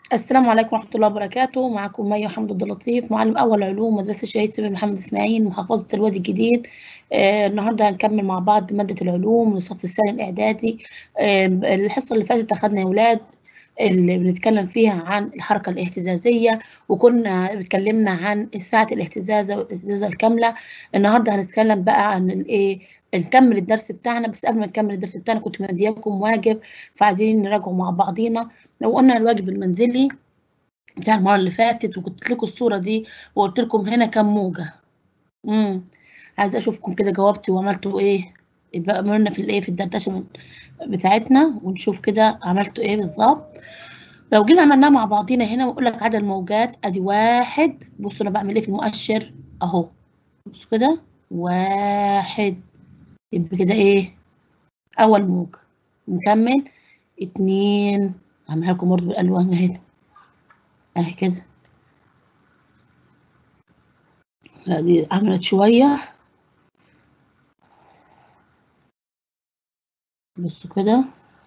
السلام عليكم ورحمة الله وبركاته معكم مي محمد عبد اللطيف معلم أول علوم مدرسة الشهيد سيدي محمد إسماعيل محافظة الوادي الجديد آه النهاردة هنكمل مع بعض مادة العلوم من الصف الثاني الإعدادي آه الحصة اللي فاتت أخدنا يا ولاد اللي بنتكلم فيها عن الحركة الاهتزازية وكنا اتكلمنا عن ساعة الاهتزازة والاهتزازة الكاملة النهاردة هنتكلم بقى عن الايه نكمل الدرس بتاعنا بس قبل ما نكمل الدرس بتاعنا كنت مدياكم واجب فعايزين نراجعه مع بعضينا لو قلنا الواجب المنزلي بتاع المرة اللي فاتت وكنت لكم الصورة دي وقلت لكم هنا كام موجة امم عايزة اشوفكم كده جاوبتوا وعملتوا ايه يبقى مرنا في الايه في الدردشة بتاعتنا ونشوف كده عملتوا ايه بالظبط لو جينا عملناها مع بعضينا هنا واقول لك عدد الموجات ادي واحد بصوا انا بعمل ايه في المؤشر اهو بص كده واحد يبقى كده ايه اول موجة نكمل اتنين هعملها لكم برضه بالالوان اهي اهي كده لا دي عملت شوية بصوا كده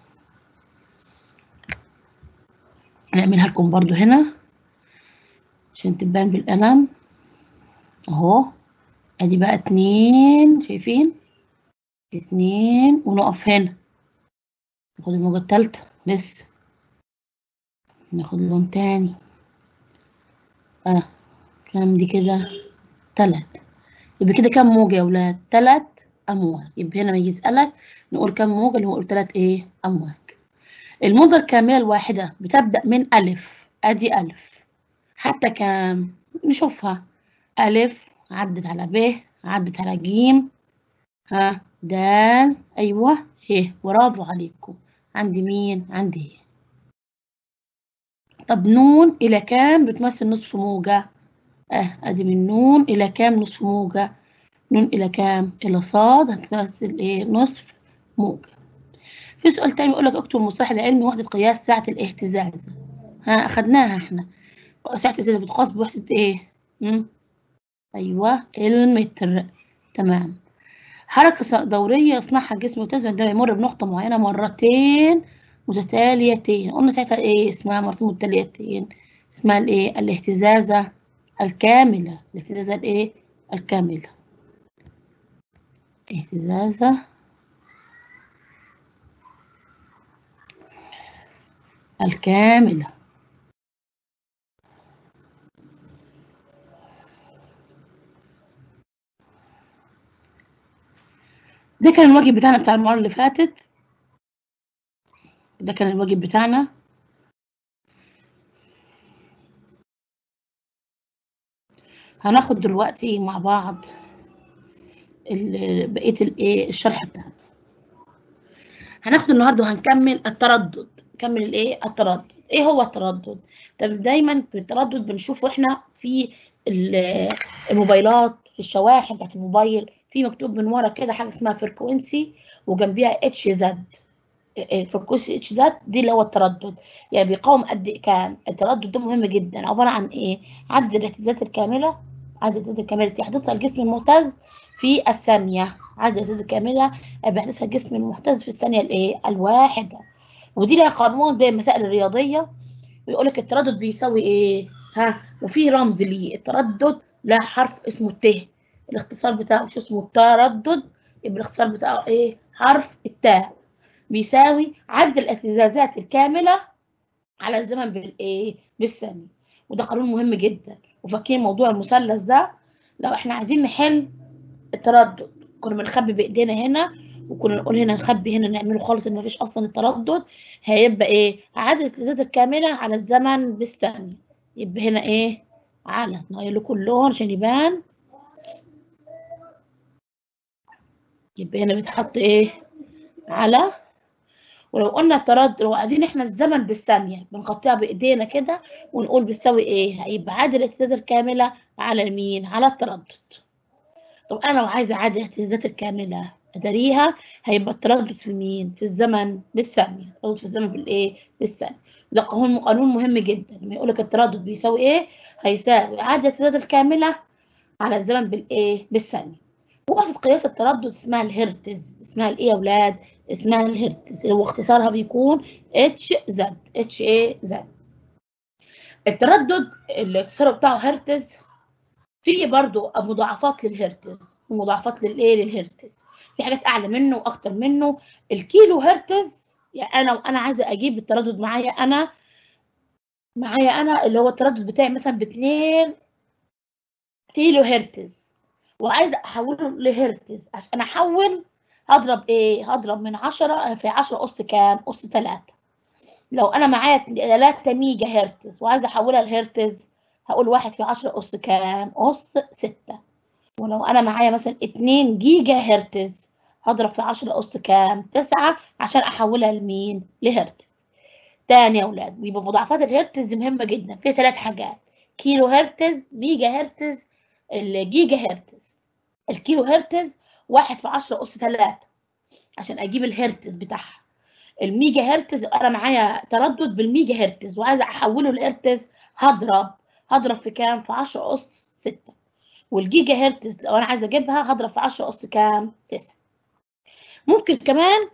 هنعملها لكم برضو هنا عشان تبان بالقلم اهو ادي بقى اتنين شايفين اتنين ونقف هنا ناخد الموجة التالتة لسه ناخد لون تاني اه كام دي كده تلات يبقى كده كام موجة يا ولاد تلات امواج يبقى هنا ما يجي يسألك نقول كام موجة اللي هو نقول تلات ايه امواج الموجة الكاملة الواحدة بتبدأ من ألف أدي ألف حتى كام نشوفها ألف عدت على ب عدت على جيم ها دال أيوة ه برافو عليكم عندي مين عندي هي طب نون إلى كام بتمثل نصف موجة اه أدي من نون إلى كام نصف موجة نون إلى كام إلى صاد هتمثل إيه نصف موجة في سؤال تاني بيقول لك اكتب المصطلح العلمي وحدة قياس ساعة الاهتزاز ها أخدناها احنا ساعة الاهتزاز بتقاس بوحدة إيه؟ مم؟ أيوه المتر تمام حركة دورية يصنعها الجسم متزن عندما يمر بنقطة معينة مرتين متتاليتين قلنا ساعتها إيه اسمها مرتين متتاليتين اسمها الإيه؟ الاهتزازة الكاملة الاهتزازة الإيه؟ الكاملة اهتزازة الكاملة ده كان الواجب بتاعنا بتاع المرة اللي فاتت ده كان الواجب بتاعنا هناخد دلوقتي مع بعض بقية الايه الشرح بتاعنا هناخد النهارده وهنكمل التردد نكمل الايه التردد ايه هو التردد طب دايما في التردد بنشوفه احنا في الموبايلات في الشواحن بتاعت الموبايل في مكتوب من ورا كده حاجه اسمها فريكوينسي وجنبيها اتش زد الفريكوينسي اتش زد دي اللي هو التردد يعني بيقاوم قد ايه كام التردد ده مهم جدا عباره عن ايه عدد الاهتزازات الكامله عدد الاهتزازات الكامله التي يحدثها الجسم المهتز في الثانيه عدد الاهتزازات الكامله بيحدثها الجسم المهتز في الثانيه الايه الواحده ودي لها قانون زي المسائل الرياضيه بيقول لك التردد بيساوي ايه ها وفي رمز ليه التردد له حرف اسمه الت الاختصار بتاعه شو اسمه التردد يبقى الاختصار بتاعه ايه حرف التاء بيساوي عدد الاهتزازات الكامله على الزمن بالايه بالثانيه وده قانون مهم جدا وفاكرين موضوع المثلث ده لو احنا عايزين نحل التردد كنا بنخبي بايدينا هنا وكنا نقول هنا نخبي هنا نعمله خالص ان مفيش اصلا التردد هيبقى ايه عدد الاهتزازات الكامله على الزمن بالثانيه يبقى هنا ايه على نغير لكم اللون عشان يبان يبقى هنا بيتحط ايه على ولو قلنا التردد لو عايزين احنا الزمن بالثانيه بنغطيها بايدينا كده ونقول بتساوي ايه هيبقى عدد الاهتزازات الكامله على المين على التردد طب انا لو عايزه عدد الاهتزازات الكامله اداريها هيبقى التردد في مين في الزمن بالثانيه التردد في الزمن بالايه بالثانيه ده قانون قانون مهم جدا لما يقول لك التردد بيساوي ايه هيساوي عدد الاهتزازات الكامله على الزمن بالايه بالثانيه وحده قياس التردد اسمها الهرتز اسمها الايه يا اولاد اسمها الهرتز اللي هو اختصارها بيكون اتش زد اتش اي زد التردد اللي السرعه بتاعه هرتز في برضه مضاعفات للهرتز ومضاعفات للايه للهرتز في حاجات اعلى منه واكتر منه الكيلو هرتز يعني انا وانا عايزه اجيب التردد معايا انا معايا انا اللي هو التردد بتاعي مثلا ب 2 كيلو هرتز وعايزه احوله لهرتز عشان احول هضرب ايه هضرب من 10 في 10 اس كام اس 3 لو انا معايا 3 ميجا هرتز وعايزه احولها لهرتز هقول واحد في 10 اس كام اس 6 ولو انا معايا مثلا 2 جيجا هرتز هضرب في 10 اس كام 9 عشان احولها لمين لهرتز تاني يا اولاد يبقى مضاعفات الهرتز دي مهمه جدا في ثلاث حاجات كيلو هرتز ميجا هرتز الجيجا هرتز الكيلو هرتز واحد في 10 اس 3 عشان اجيب الهرتز بتاعها الميجا هرتز انا معايا تردد بالميجا هرتز وعايزه احوله لهرتز هضرب هضرب في كام في 10 اس 6 والجيجا هرتز لو انا عايزه اجيبها هضرب في 10 اس كام 9 ممكن كمان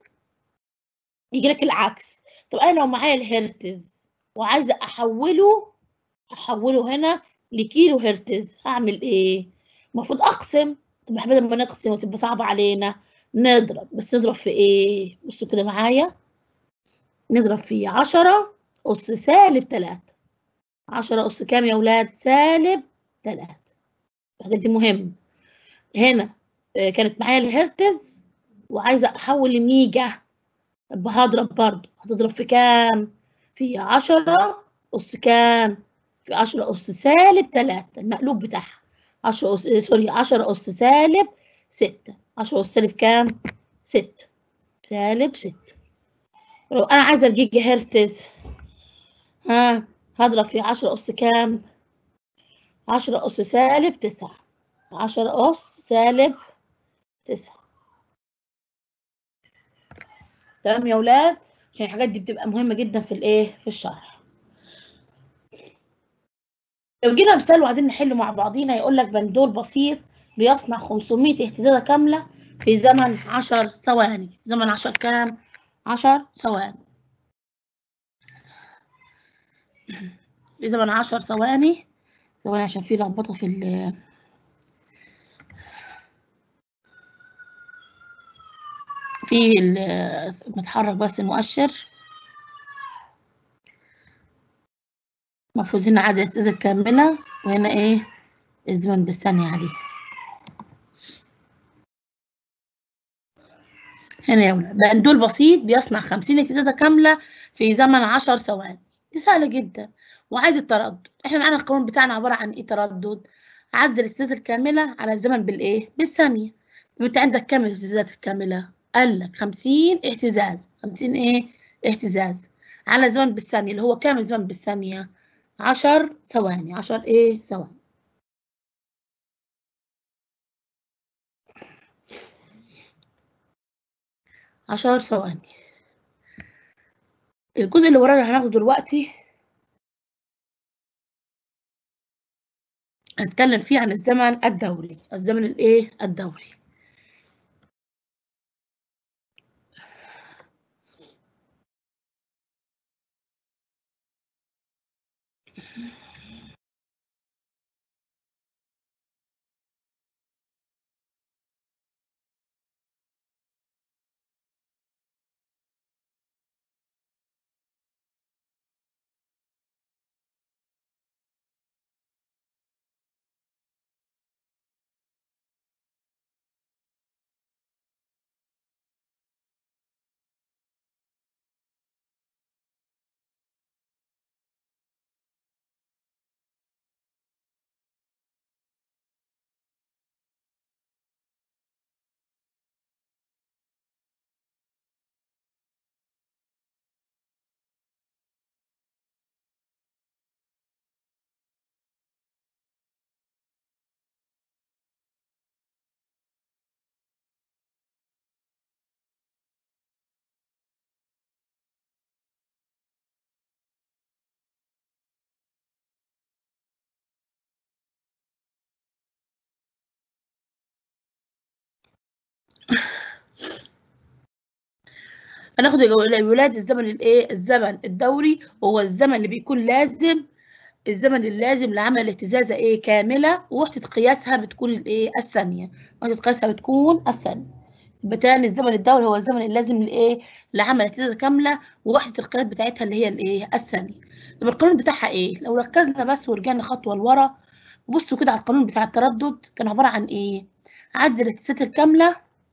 يجي لك العكس طب انا لو معايا الهرتز وعايزه احوله احوله هنا لكيلو هرتز هعمل ايه المفروض اقسم طب احنا بدل ما نقسم وتبقى صعبه علينا نضرب بس نضرب في ايه بصوا كده معايا نضرب في 10 اس سالب 3 10 اس كام يا ولاد سالب 3 الحاجات دي مهمه هنا كانت معايا الهرتز وعايزه احول لميجا هضرب برضه هتضرب في كام في 10 اس كام في 10 اس سالب 3 المقلوب بتاعها 10 اس سوري 10 اس سالب 6 10 اس سالب كام 6 سالب 6 لو انا عايزه الجيجا هرتز ها هضرب في 10 اس كام 10 اس سالب 9 10 اس سالب 9 تمام يا ولاد عشان الحاجات دي بتبقى مهمه جدا في الايه في الشرح لو جينا مثال وقاعدين نحله مع بعضينا يقول لك بندول بسيط بيصنع 500 اهتزازه كامله في زمن 10 ثواني زمن 10 كام 10 ثواني في زمن 10 ثواني ثواني عشان في لخبطه في ال في متحرك بس المؤشر المفروض هنا عدد الاهتزازة كاملة وهنا ايه الزمن بالثانية عليه هنا يا ولاد بندول بسيط بيصنع 50 اهتزازة كاملة في زمن 10 ثواني دي سهلة جدا وعايز التردد احنا معانا القانون بتاعنا عبارة عن ايه تردد عدد الاهتزازة الكاملة على الزمن بالايه بالثانية طب انت عندك كام الاهتزازات الكاملة قال لك 50 اهتزاز 50 ايه اهتزاز على الزمن بالثانية اللي هو كام الزمن بالثانية 10 ثواني 10 ايه ثواني عشر ثواني الجزء اللي ورانا هناخده دلوقتي هنتكلم فيه عن الزمن الدوري الزمن الايه الدوري هناخد الولاد الزمن الايه الزمن الدوري هو الزمن اللي بيكون لازم الزمن اللازم لعمل الاهتزازة ايه كاملة ووحدة قياسها بتكون الايه الثانية وحدة قياسها بتكون الثانية يبقى تاني الزمن الدوري هو الزمن اللازم لايه لعمل اهتزازة كاملة ووحدة القياس بتاعتها اللي هي الايه الثانية طب القانون بتاعها ايه لو ركزنا بس ورجعنا خطوة لورا بصوا كده على القانون بتاع التردد كان عبارة عن ايه عدد الاهتزازات الكاملة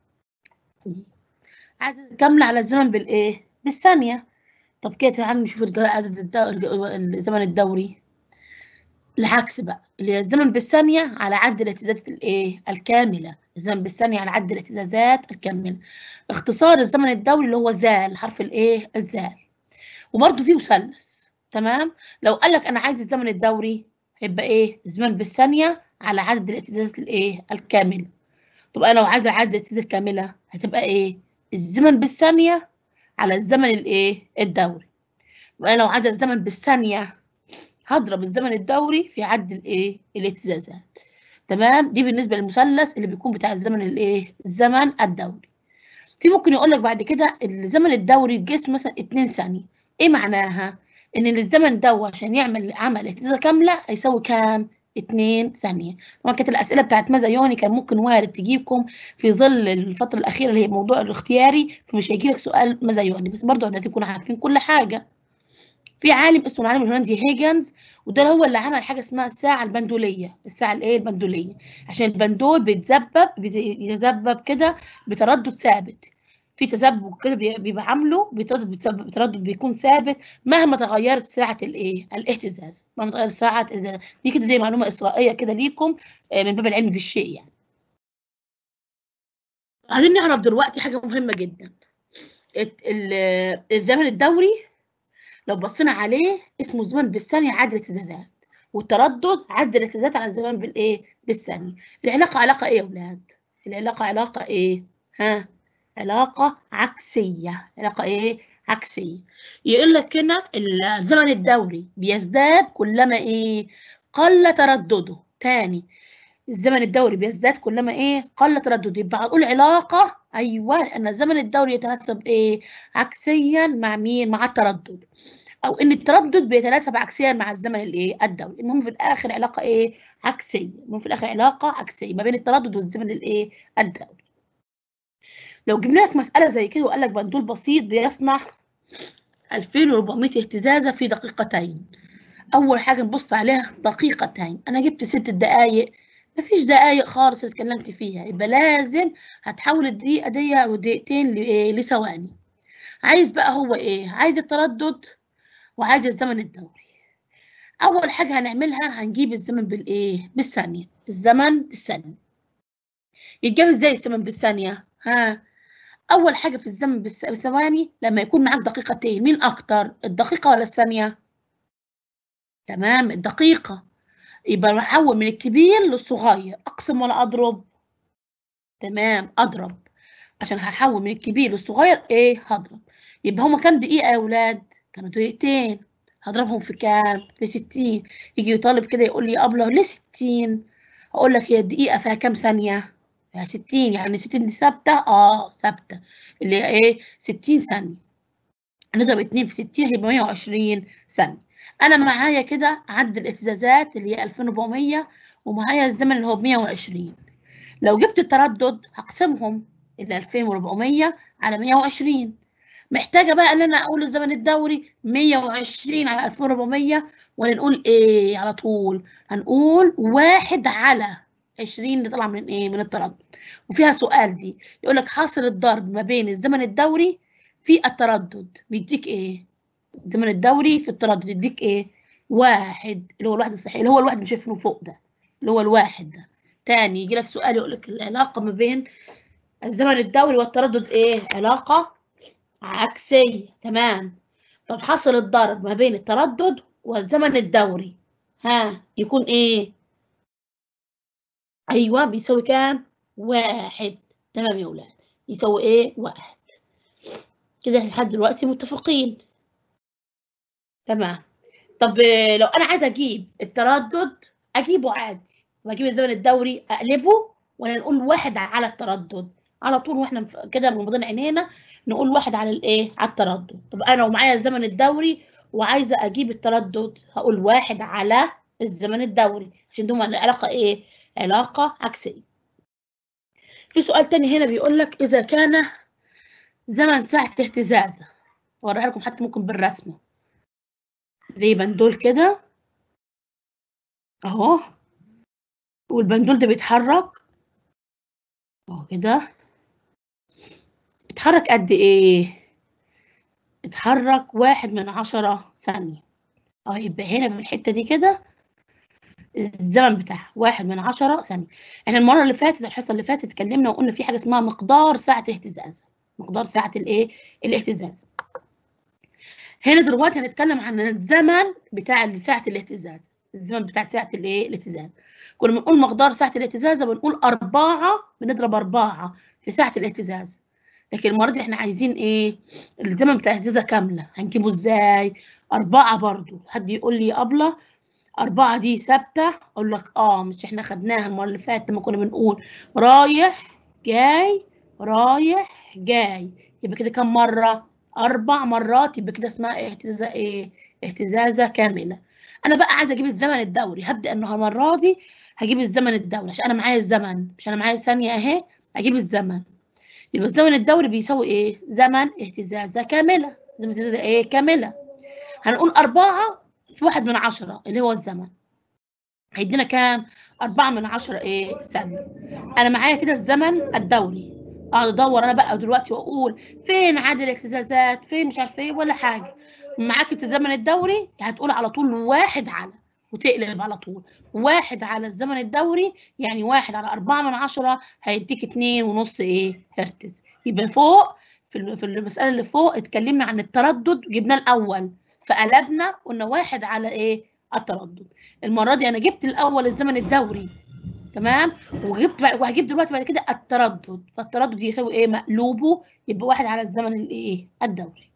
عدد الكاملة على الزمن بالايه بالثانية طب كده تعالى نشوف عدد الدو... الزمن الدوري العكس بقى اللي هي الزمن بالثانية على عدد الاهتزازات الايه الكاملة الزمن بالثانية على عدد الاهتزازات الكاملة اختصار الزمن الدوري اللي هو ذال حرف الايه الذال وبرده في مثلث تمام لو قال لك انا عايز الزمن الدوري هيبقى ايه الزمن بالثانية على عدد الاهتزازات الايه الكاملة طب انا لو عايزه عدد الاهتزازات الكاملة هتبقى ايه الزمن بالثانية على الزمن الايه الدوري وانا لو عايزه الزمن بالثانيه هضرب الزمن الدوري في عد الايه الاهتزازات تمام دي بالنسبه للمثلث اللي بيكون بتاع الزمن الايه الزمن الدوري في ممكن يقول لك بعد كده الزمن الدوري الجسم مثلا 2 ثانيه ايه معناها ان الزمن ده عشان يعمل عمل اهتزازه كامله هيساوي كام 2 ثانيه طبعا كانت الاسئله بتاعت ماذا يوني كان ممكن وارد تجيبكم في ظل الفتره الاخيره اللي هي موضوع الاختياري فمش هيجي لك سؤال ماذا يوني بس برضه لازم تكونوا عارفين كل حاجه في عالم اسمه العالم الهولندي هيجنز وده هو اللي عمل حاجه اسمها الساعه البندوليه الساعه الايه البندوليه عشان البندول بيتذبب بيتذبب كده بتردد ثابت في تذبذب كده بيبقى عامله بتردد بتردد بيكون ثابت مهما تغيرت ساعه الايه الاهتزاز مهما تغيرت ساعه الاهتزاز دي كده دي معلومه اسرائيليه كده ليكم من باب العلم بالشيء يعني عايزين نعرف دلوقتي حاجه مهمه جدا الزمن الدوري لو بصينا عليه اسمه الزمن بالثانيه عدد الاهتزازات والتردد عدد الاهتزازات على الزمن بالايه بالثانيه العلاقه علاقه ايه يا اولاد العلاقه علاقه ايه ها علاقه عكسيه علاقه ايه عكسيه يقول لك هنا الزمن الدوري بيزداد كلما ايه قل تردده تاني الزمن الدوري بيزداد كلما ايه قل تردده يبقى هنقول علاقه ايوه ان الزمن الدوري يتناسب ايه عكسيا مع مين مع التردد او ان التردد بيتناسب عكسيا مع الزمن الايه الدوري المهم في الاخر علاقه ايه عكسيه المهم في الاخر علاقه عكسيه ما بين التردد والزمن الايه الدوري لو جبنا لك مساله زي كده وقال لك بندول بسيط بيصنع 2400 اهتزازه في دقيقتين اول حاجه نبص عليها دقيقتين انا جبت ست دقائق مفيش دقايق خالص اتكلمت فيها يبقى لازم هتحول الدقيقة دي ودقيقتين لثواني عايز بقى هو ايه عايز التردد وعايز الزمن الدوري اول حاجة هنعملها هنجيب الزمن بالايه بالثانية الزمن بالثانية يتجاب ازاي الزمن بالثانية ها اول حاجة في الزمن بالثواني لما يكون معاك دقيقتين مين اكتر الدقيقة ولا الثانية تمام الدقيقة يبقى بحول من الكبير للصغير اقسم ولا اضرب تمام اضرب عشان هحول من الكبير للصغير ايه هضرب يبقى هما كام دقيقه يا اولاد كانوا دقيقتين هضربهم في كام في 60 يجي طالب كده يقول لي ابله ليه 60 اقول لك هي الدقيقه فيها كام ثانيه فيها 60 يعني 60 دي ثابته اه ثابته اللي هي ايه 60 ثانيه هنضرب 2 في 60 هيبقى 120 ثانيه انا معايا كده عدد الاهتزازات اللي هي 2400 ومعايا الزمن اللي هو ب 120 لو جبت التردد هقسمهم ال 2400 على 120 محتاجه بقى ان انا اقول الزمن الدوري 120 على 2400 ولا نقول ايه على طول هنقول واحد على 20 اللي طالعه من ايه من التردد وفيها سؤال دي يقول لك حاصل الضرب ما بين الزمن الدوري في التردد بيديك ايه الزمن الدوري في التردد يديك ايه واحد اللي هو الواحد الصحيح اللي هو الواحد اللي شايفينه فوق ده اللي هو الواحد ده تاني يجي لك سؤال يقول لك العلاقه ما بين الزمن الدوري والتردد ايه علاقه عكسيه تمام طب حصل الضرب ما بين التردد والزمن الدوري ها يكون ايه ايوه بيساوي كام واحد تمام يا ولاد يساوي ايه واحد كده لحد دلوقتي متفقين تمام طب لو انا عايزه اجيب التردد اجيبه عادي واجيب الزمن الدوري اقلبه ولا نقول واحد على التردد على طول واحنا كده مغمضين عينينا نقول واحد على الايه على التردد طب انا ومعايا الزمن الدوري وعايزة أجيب التردد هقول واحد على الزمن الدوري عشان دول العلاقة إيه؟ علاقة عكسية. في سؤال تاني هنا بيقول لك إذا كان زمن ساعة الاهتزاز أوريها لكم حتى ممكن بالرسمة زي بندول كده أهو والبندول ده بيتحرك أهو كده اتحرك قد إيه؟ اتحرك واحد من عشرة ثانية أهو يبقى هنا في الحتة دي كده الزمن بتاعها واحد من عشرة ثانية احنا المرة اللي فاتت الحصة اللي فاتت اتكلمنا وقلنا في حاجة اسمها مقدار ساعة اهتزاز مقدار ساعة الايه الاهتزاز هنا دلوقتي هنتكلم عن الزمن بتاع ساعة الاهتزاز الزمن بتاع ساعة الايه الاهتزاز كنا بنقول مقدار ساعة الاهتزاز بنقول أربعة بنضرب أربعة في ساعة الاهتزاز لكن المرة دي احنا عايزين ايه الزمن بتاع الاهتزازة كاملة هنجيبه ازاي أربعة برضو حد يقول لي أبلة أربعة دي ثابتة أقول لك آه مش إحنا خدناها المرة اللي فاتت لما كنا بنقول رايح جاي رايح جاي يبقى كده كام مرة؟ أربع مرات يبقى كده اسمها اهتزاز إيه؟ اهتزازة كاملة. أنا بقى عايزة أجيب الزمن الدوري هبدأ إنه المرة دي هجيب الزمن الدوري عشان أنا معايا الزمن مش أنا معايا الثانية أهي هجيب الزمن. يبقى الزمن الدوري بيساوي إيه؟ زمن اهتزازة كاملة. زمن اهتزازة إيه؟ كاملة. هنقول أربعة في واحد من عشرة اللي هو الزمن هيدينا كام؟ أربعة من عشرة إيه؟ ثانية أنا معايا كده الزمن الدوري أقعد أدور أنا بقى دلوقتي وأقول فين عدد الاهتزازات؟ فين مش عارفة إيه ولا حاجة معاك الزمن الدوري هتقول على طول واحد على وتقلب على طول واحد على الزمن الدوري يعني واحد على أربعة من عشرة هيديك اتنين ونص إيه؟ هرتز يبقى فوق في في المسألة اللي فوق اتكلمنا عن التردد جبناه الأول فقلبنا قلنا واحد على ايه التردد المره دي انا جبت الاول الزمن الدوري تمام وجبت وهجيب دلوقتي بعد كده التردد فالتردد يساوي ايه مقلوبه يبقى واحد على الزمن الايه الدوري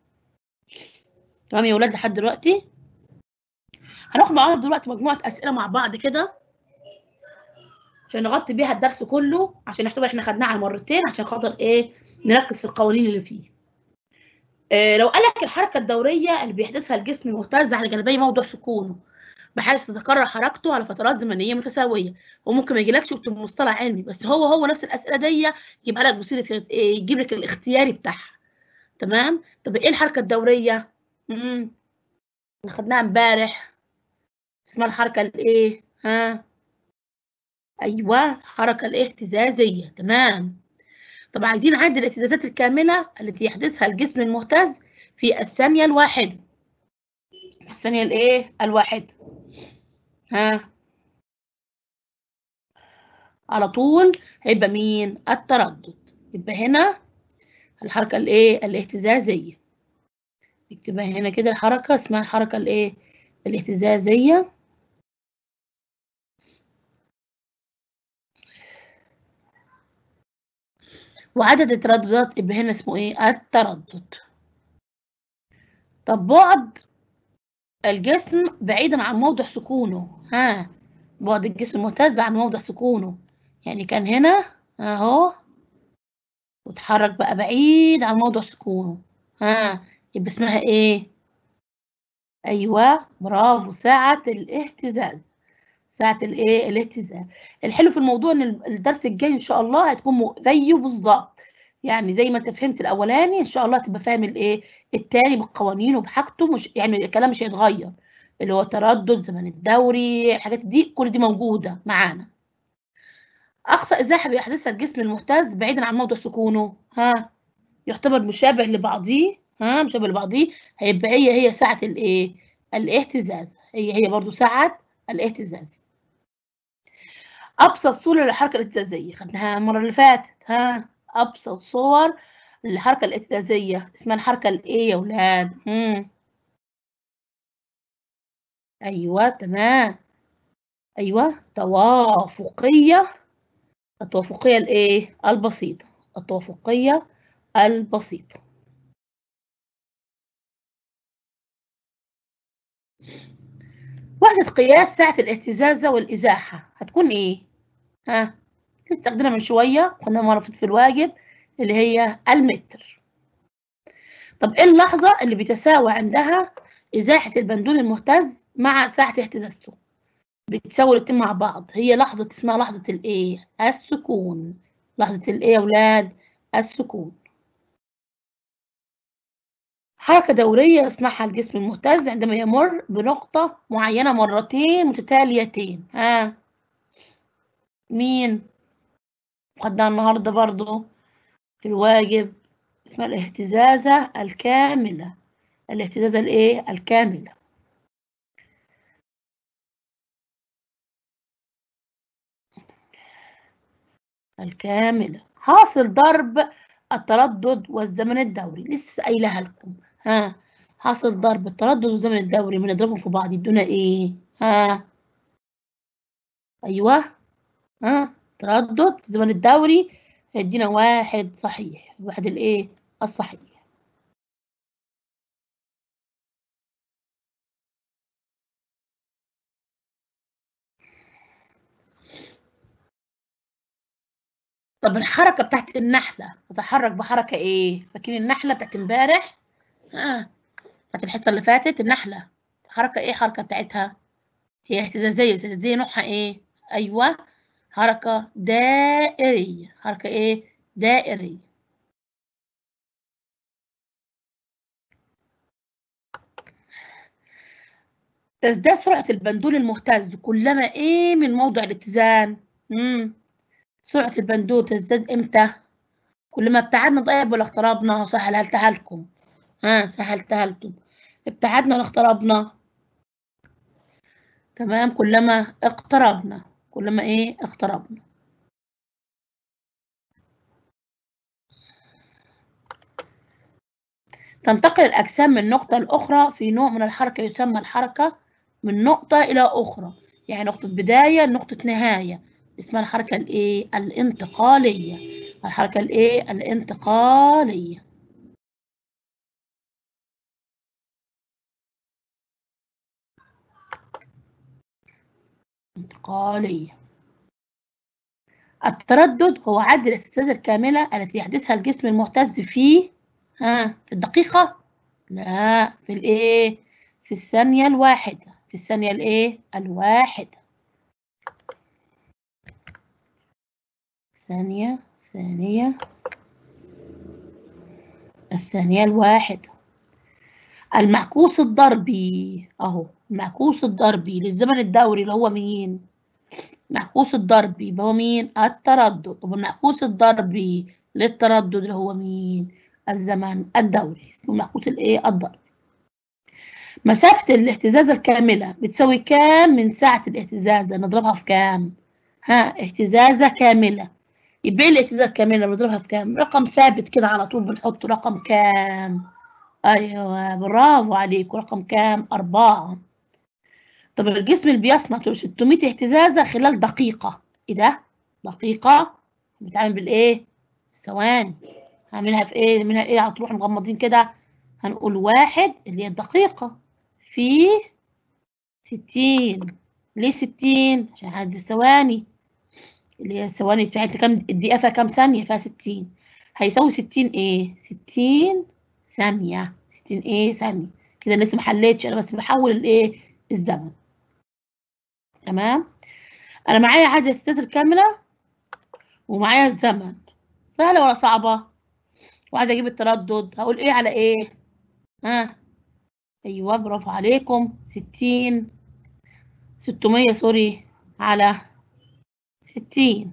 تمام يا ولاد لحد دلوقتي هناخد مع بعض دلوقتي مجموعه اسئله مع بعض كده عشان نغطي بيها الدرس كله عشان نعتبر احنا خدناه على مرتين عشان خاطر ايه نركز في القوانين اللي فيه إيه لو قال لك الحركة الدورية اللي بيحدثها الجسم المهتز على جانبي موضع سكونه بحيث تتكرر حركته على فترات زمنية متساوية وممكن ما يجيلكش بمصطلح علمي بس هو هو نفس الأسئلة دي يجيبها لك بصيغة إيه يجيب لك الاختياري بتاعها تمام طب إيه الحركة الدورية؟ امم خدناها امبارح اسمها الحركة الإيه؟ ها؟ أيوه الحركة الاهتزازية تمام طب عايزين عدد الاهتزازات الكاملة التي يحدثها الجسم المهتز في الثانية الواحدة في الثانية الايه الواحدة ها على طول هيبقى مين التردد يبقى هنا الحركة الايه الاهتزازية نكتبها هنا كده الحركة اسمها الحركة الايه الاهتزازية وعدد الترددات يبقى هنا اسمه ايه التردد طب بعد الجسم بعيدا عن موضع سكونه ها بعد الجسم مهتز عن موضع سكونه يعني كان هنا اهو وتحرك بقى بعيد عن موضع سكونه ها يبقى اسمها ايه ايوه برافو ساعة الاهتزاز ساعة الايه الاهتزاز الحلو في الموضوع ان الدرس الجاي ان شاء الله هتكون زيه بالظبط يعني زي ما انت فهمت الاولاني ان شاء الله تبقى فاهم الايه التاني بقوانينه وبحاجته مش يعني الكلام مش هيتغير اللي هو تردد زمن الدوري الحاجات دي كل دي موجوده معانا اقصى ازاحه بيحدثها الجسم المهتز بعيدا عن موضع سكونه ها يعتبر مشابه لبعضيه ها مشابه لبعضيه هيبقى هي هي ساعه الايه الاهتزاز هي هي برضو ساعه الاهتزاز ابسط صوره للحركه الاهتزازيه خدناها المره اللي فاتت ها ابسط صور للحركه الاهتزازيه اسمها الحركه الايه يا ولاد امم ايوه تمام ايوه توافقيه التوافقيه الايه البسيطه التوافقيه البسيطه وحدة قياس ساعة الاهتزاز والإزاحة هتكون إيه؟ ها؟ استخدمنا من شوية قلنا مرة في الواجب اللي هي المتر. طب إيه اللحظة اللي بيتساوى عندها ازاحه البندول المهتز مع ساعه اهتزازته بتساوي الاتنين مع بعض هي لحظه اسمها لحظه الايه السكون لحظه الايه يا اولاد السكون حركة دورية يصنعها الجسم المهتز عندما يمر بنقطة معينة مرتين متتاليتين ها مين خدناها النهاردة برضو في الواجب اسمها الاهتزازة الكاملة الاهتزازة الايه الكاملة الكاملة حاصل ضرب التردد والزمن الدوري لسه قايلها لكم ها حاصل ضرب التردد والزمن الدوري بنضربهم في بعض يدونا ايه ها ايوه ها تردد الزمن الدوري هيدينا واحد صحيح واحد الايه الصحيح طب الحركة بتاعت النحلة تتحرك بحركة ايه؟ فاكرين النحلة بتاعت امبارح؟ ها بتاعت الحصة اللي فاتت النحلة حركة ايه حركة بتاعتها؟ هي اهتزازية بس اهتزازية نوعها ايه؟ ايوه حركة دائرية حركة ايه؟ دائرية تزداد سرعة البندول المهتز كلما ايه من موضع الاتزان؟ مم. سرعة البندول تزداد امتى؟ كل ما ابتعدنا طيب ولا اقتربنا؟ سهلتها لكم. ها سهلتها لكم. ابتعدنا ولا اقتربنا؟ تمام كلما اقتربنا. كلما ايه؟ اقتربنا. تنتقل الأجسام من نقطة لأخرى في نوع من الحركة يسمى الحركة من نقطة إلى أخرى. يعني نقطة بداية لنقطة نهاية. اسمها الحركة الايه الانتقالية الحركة الايه الانتقالية انتقالية التردد هو عد الاهتزاز الكاملة التي يحدثها الجسم المهتز في ها في الدقيقة لا في الايه في الثانية الواحدة في الثانية الايه الواحدة ثانية ثانية الثانية الواحدة المعكوس الضربي اهو المعكوس الضربي للزمن الدوري اللي هو مين معكوس الضربي يبقى هو مين التردد طب المعكوس الضربي للتردد اللي هو مين الزمن الدوري اسمه معكوس الايه الضربي مسافة الاهتزاز الكاملة بتساوي كام من ساعة الاهتزاز نضربها في كام ها اهتزازة كاملة يبقى ايه الاهتزاز الكاملة بنضربها في كام رقم ثابت كده على طول بنحط رقم كام ايوه برافو عليك رقم كام أربعة طب الجسم اللي بيصنع 600 اهتزازة خلال دقيقة ايه ده دقيقة بنتعامل بالايه ثواني هعملها في ايه منها ايه على طول مغمضين كده هنقول واحد اللي هي الدقيقة في ستين ليه ستين عشان عدد الثواني اللي هي الثواني بتاعت كام الدقيقة فيها كام ثانية فيها ستين هيساوي ستين ايه ستين ثانية ستين ايه ثانية كده لسه محلتش انا بس بحول الايه الزمن تمام انا معايا عدد الستات الكاملة ومعايا الزمن سهلة ولا صعبة وعايزة اجيب التردد هقول ايه على ايه ها ايوه برافو عليكم ستين ستمية سوري على ستين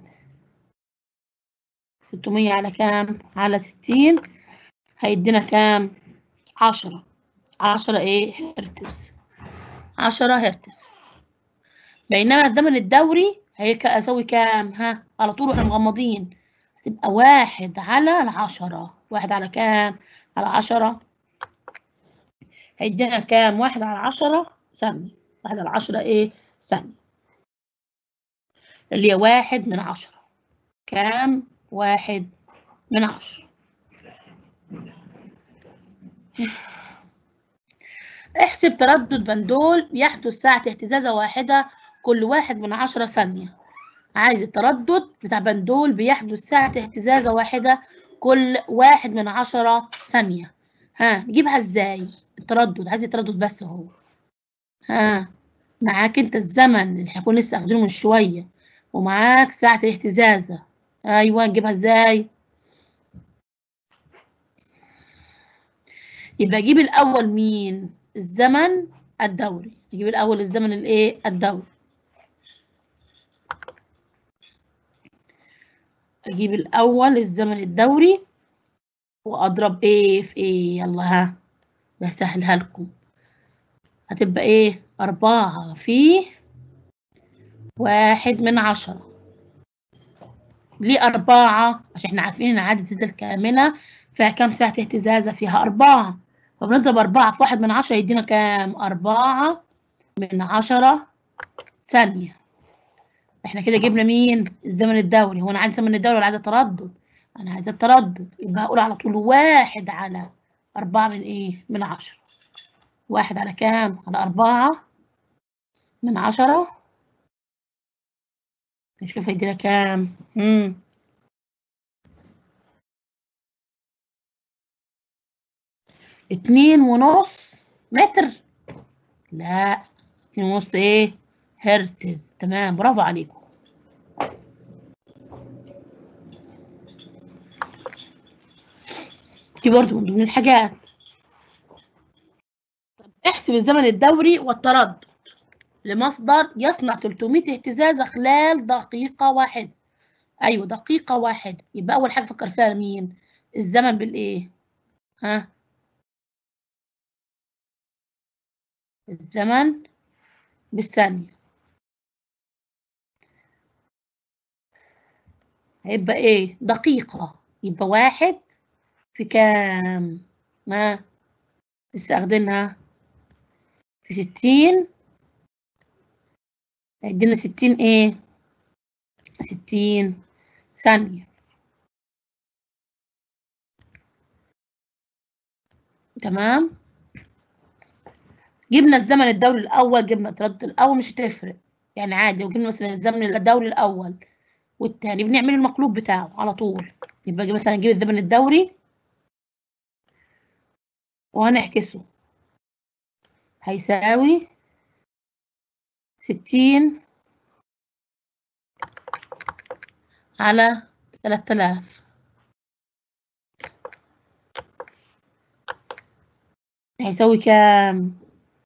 ستمية على كام على ستين هيدينا كام عشرة عشرة ايه هرتز عشرة هرتز بينما الزمن الدوري هيساوي كام ها على طول واحنا مغمضين هتبقى واحد على العشرة واحد على كام على عشرة هيدينا كام واحد على عشرة ثانية واحد على عشرة ايه ثانية اللي هي واحد من عشرة كام واحد من عشرة احسب تردد بندول يحدث ساعة اهتزازة واحدة كل واحد من عشرة ثانية عايز التردد بتاع بندول بيحدث ساعة اهتزازة واحدة كل واحد من عشرة ثانية ها نجيبها ازاي التردد عايز التردد بس اهو ها معاك انت الزمن اللي هيكون لسه اخدينه من شويه ومعاك ساعه الاهتزازه ايوه نجيبها ازاي يبقى اجيب الاول مين الزمن الدوري اجيب الاول الزمن الايه الدوري اجيب الاول الزمن الدوري واضرب ايه في ايه يلا ها بسهلها لكم هتبقى ايه أربعة في واحد من عشرة ليه أربعة عشان احنا عارفين إن عدد الزيادة الكاملة فيها كام ساعة اهتزازة فيها أربعة فبنضرب أربعة في واحد من عشرة يدينا كام أربعة من عشرة ثانية احنا كده جبنا مين الزمن الدوري هو أنا عايز الزمن الدوري ولا عايزة التردد أنا عايزة التردد يبقى هقول على طول واحد على أربعة من إيه من عشرة واحد على كام على أربعة من عشرة نشوف هيدينا كام مم. اتنين ونص متر لا اتنين ونص ايه هرتز تمام برافو عليكم دي برضه من ضمن الحاجات طب احسب الزمن الدوري والتردد لمصدر يصنع 300 اهتزازة خلال دقيقة واحدة أيوة دقيقة واحدة يبقى أول حاجة فكر فيها مين الزمن بالإيه ها الزمن بالثانية هيبقى إيه دقيقة يبقى واحد في كام ما استخدمها في ستين هيدينا ستين ايه ستين ثانية تمام جبنا الزمن الدوري الأول جبنا التردد الأول مش هتفرق يعني عادي وجبنا مثلا الزمن الدوري الأول والتاني بنعمل المقلوب بتاعه على طول يبقى مثلا نجيب الزمن الدوري وهنعكسه هيساوي ستين على تلات آلاف هيساوي كام؟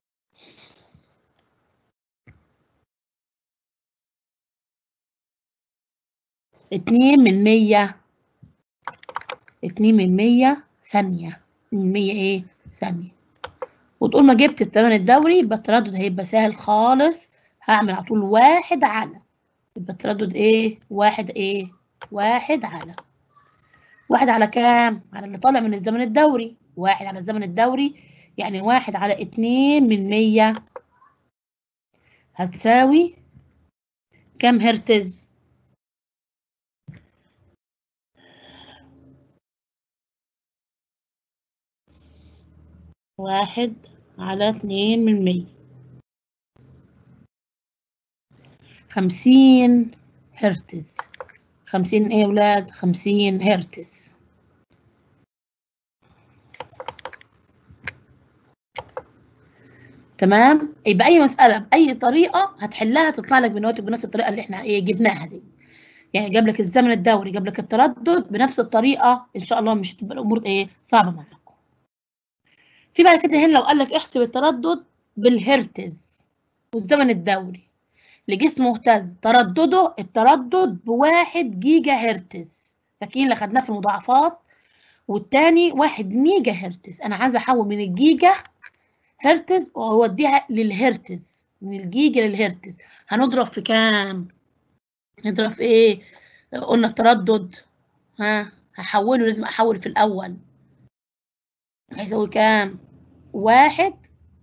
اتنين من مية اتنين من مية ثانية من مية ايه؟ ثانية وتقول ما جبت الثمن الدوري يبقى التردد هيبقى سهل خالص هعمل على طول واحد على يبقى التردد ايه واحد ايه واحد على واحد على كام على اللي طالع من الزمن الدوري واحد على الزمن الدوري يعني واحد على اتنين من مية هتساوي كام هرتز واحد على اتنين من مية خمسين هرتز خمسين ايه يا ولاد خمسين هرتز تمام يبقى اي مساله باي طريقه هتحلها تطلع لك بنواتج بنفس الطريقه اللي احنا ايه جبناها دي يعني جاب لك الزمن الدوري جاب لك التردد بنفس الطريقه ان شاء الله مش هتبقى الامور ايه صعبه معاكم في بعد كده هنا لو قال لك احسب التردد بالهرتز والزمن الدوري لجسم مهتز تردده التردد بواحد جيجا هرتز فاكرين اللي خدناه في المضاعفات والتاني واحد ميجا هرتز انا عايزه احول من الجيجا هرتز واوديها للهرتز من الجيجا للهرتز هنضرب في كام نضرب في ايه قلنا التردد ها هحوله لازم احول في الاول هيساوي كام واحد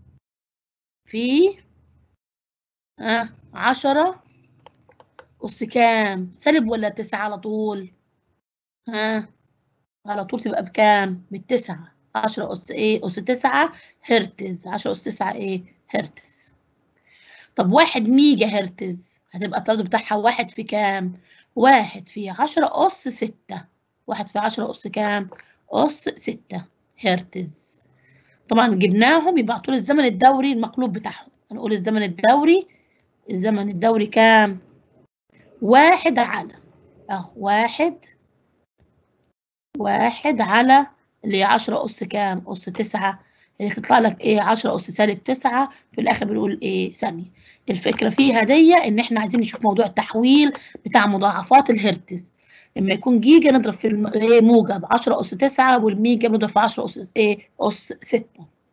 في ها عشرة أس كام سالب ولا تسعة على طول ها على طول تبقى بكام بالتسعة عشرة أس إيه أس تسعة هرتز عشرة أس تسعة إيه هرتز طب واحد ميجا هرتز هتبقى التردد بتاعها واحد في كام واحد في عشرة أس ستة واحد في عشرة أس كام أس ستة هرتز طبعا جبناهم يبقى طول الزمن الدوري المقلوب بتاعهم هنقول الزمن الدوري الزمن الدوري كام واحد على اهو واحد واحد على اللي هي عشرة أس كام أس تسعة اللي تطلع لك ايه 10 أس سالب تسعة في الآخر بنقول ايه ثانية الفكرة فيها دي إن احنا عايزين نشوف موضوع التحويل بتاع مضاعفات الهرتز لما يكون جيجا نضرب في الم... ايه موجب 10 أس 9 والميجا بنضرب في 10 أس ايه أس 6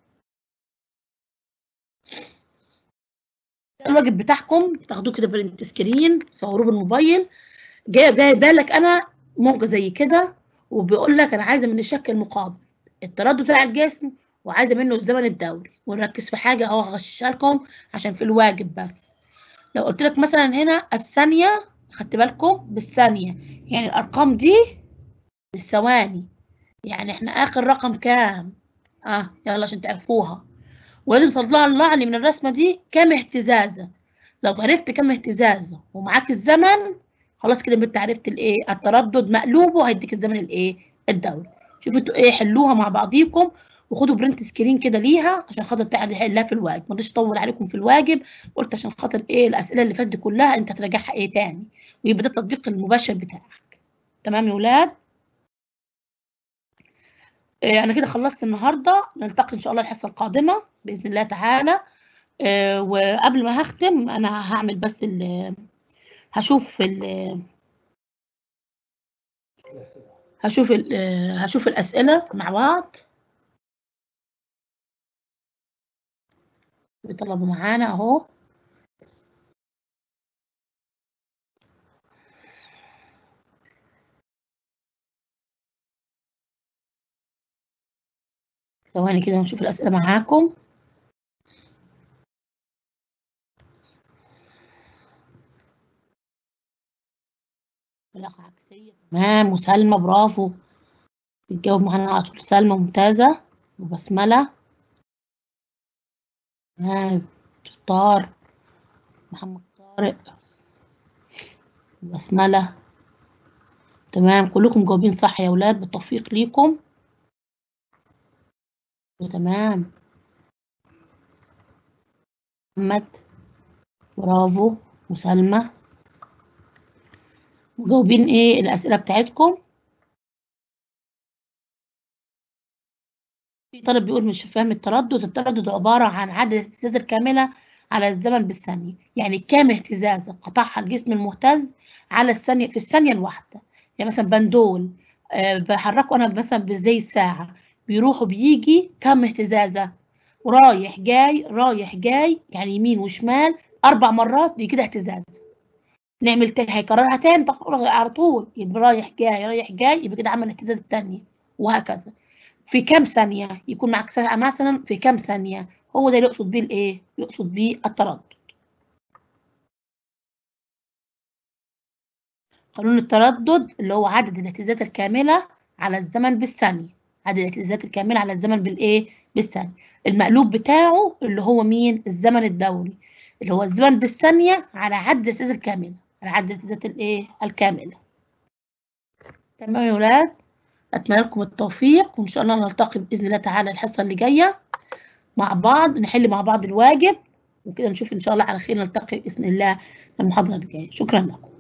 الواجب بتاعكم تاخدوه كده برنت سكرين تصوروه بالموبايل جاي جاي بالك انا موجه زي كده وبيقول لك انا عايزه من الشكل المقابل التردد بتاع الجسم وعايزه منه الزمن الدوري ونركز في حاجه اهو هغششها لكم عشان في الواجب بس لو قلت لك مثلا هنا الثانيه خدت بالكم بالثانيه يعني الارقام دي بالثواني يعني احنا اخر رقم كام اه يلا عشان تعرفوها ولازم تطلع لي من الرسمه دي كام اهتزازه لو عرفت كام اهتزازه ومعاك الزمن خلاص كده انت عرفت الايه التردد مقلوبه هيديك الزمن الايه الدوري شوفوا انتوا ايه حلوها مع بعضيكم وخدوا برنت سكرين كده ليها عشان خاطر تحلها في الواجب ما رضيتش اطول عليكم في الواجب قلت عشان خاطر ايه الاسئله اللي فاتت دي كلها انت تراجعها ايه تاني ويبقى ده التطبيق المباشر بتاعك تمام يا ولاد إيه انا كده خلصت النهارده نلتقي ان شاء الله الحصه القادمه باذن الله تعالى إيه وقبل ما هختم انا هعمل بس ال هشوف ال هشوف ال هشوف الاسئله مع بعض بيطلبوا معانا اهو ثواني كده نشوف الأسئلة معاكم علاقة عكسية تمام وسلمى برافو بتجاوب معانا على طول سلمى ممتازة وبسملة تمام طار محمد طارق بسملة تمام كلكم جاوبين صح يا ولاد بالتوفيق ليكم تمام محمد برافو وسلمى مجاوبين ايه الاسئله بتاعتكم في طالب بيقول مش فاهم التردد التردد عباره عن عدد الاهتزاز الكامله على الزمن بالثانيه يعني كام اهتزازه قطعها الجسم المهتز على الثانيه في الثانيه الواحده يعني مثلا بندول أه بحركه انا مثلا زي الساعه بيروح وبيجي كم اهتزازه ورايح جاي رايح جاي يعني يمين وشمال اربع مرات دي كده اهتزاز نعمل تاني هيكررها تاني على طول يبقى رايح جاي رايح جاي يبقى كده عمل الاهتزاز الثانيه وهكذا في كام ثانيه يكون معاك ساعه مثلا في كام ثانيه هو ده اللي يقصد بيه الايه يقصد بيه التردد قانون التردد اللي هو عدد الاهتزازات الكامله على الزمن بالثانيه عدد الاهتزازات الكامله على الزمن بالايه بالثانيه المقلوب بتاعه اللي هو مين الزمن الدوري اللي هو الزمن بالثانيه على عدد الاهتزازات الكامله على عدد الاهتزازات الايه الكامله تمام يا ولاد اتمنى لكم التوفيق وان شاء الله نلتقي باذن الله تعالى الحصه اللي جايه مع بعض نحل مع بعض الواجب وكده نشوف ان شاء الله على خير نلتقي باذن الله المحاضره اللي جايه شكرا لكم